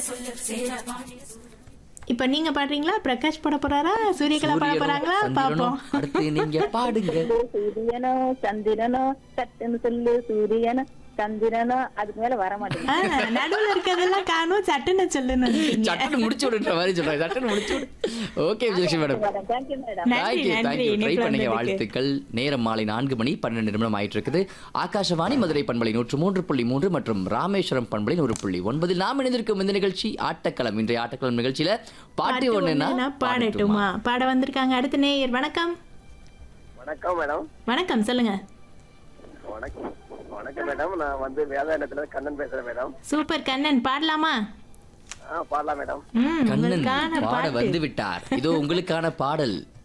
இப்ப நீங்க பாடுறீங்களா பிரகாஷ் பாட போறாரா சூரியகலா பாட சூரியனும் போறாங்களா சந்திரனும் பாப்போம் அடுத்து நீங்க பாடுங்க சூரியனோ சந்திரனோ சட்டுன்னு சொல்லு சூரியனோ சந்திரனோ அதுக்கு மேல வர மாட்டேங்குது ஆ, நடுவுல இருக்கிறதெல்லாம் காணும் சட்டுன்னு சொல்லுன்னு வந்துட்டீங்க. சட்டுன்னு முடிச்சு விடுன்ற மாதிரி சொல்றாங்க சட்டுன்னு முடிச்சு விடு okay Vijayalakshmi madam madam thank you madam நன்றி தேங்க்யூ நன்றி தேங்க்யூ ட்ரை இணைப்புல பண்ணீங்க வந்ததுக்கு. வாழ்த்துக்கள் நேரம் மாலை நான்கு மணி பன்னெண்டு நிமிடம் ஆயிட்டு இருக்குது ஆகாஷவாணி மதுரை பண்பலை நூற்று மூன்று புள்ளி மூன்று மற்றும் ராமேஸ்வரம் பண்பலை நூறு புள்ளி ஒன்பதில் நாம் இணைந்திருக்கும் இந்த நிகழ்ச்சி ஆட்டக்களம் இன்றைய ஆட்டக்களம் நிகழ்ச்சியில பாட்டு பாட்டு ஒண்ணுன்னா ஒண்ணுனா பாடட்டுமா பாட வந்திருக்காங்க அடுத்த நேயர் வணக்கம் வணக்கம் மேடம் வணக்கம் சொல்லுங்க வணக்கம் வணக்கம் மேடம் நான் வந்து வேதாயணத்துல கண்ணன் பேசுறேன் மேடம் சூப்பர் கண்ணன் பாடலாமா ஆ பாடலாம் மேடம் ம் கண்ணன் உங்களுக்கான பாட பாட்டு வந்து விட்டார் இதோ உங்களுக்கான பாடல்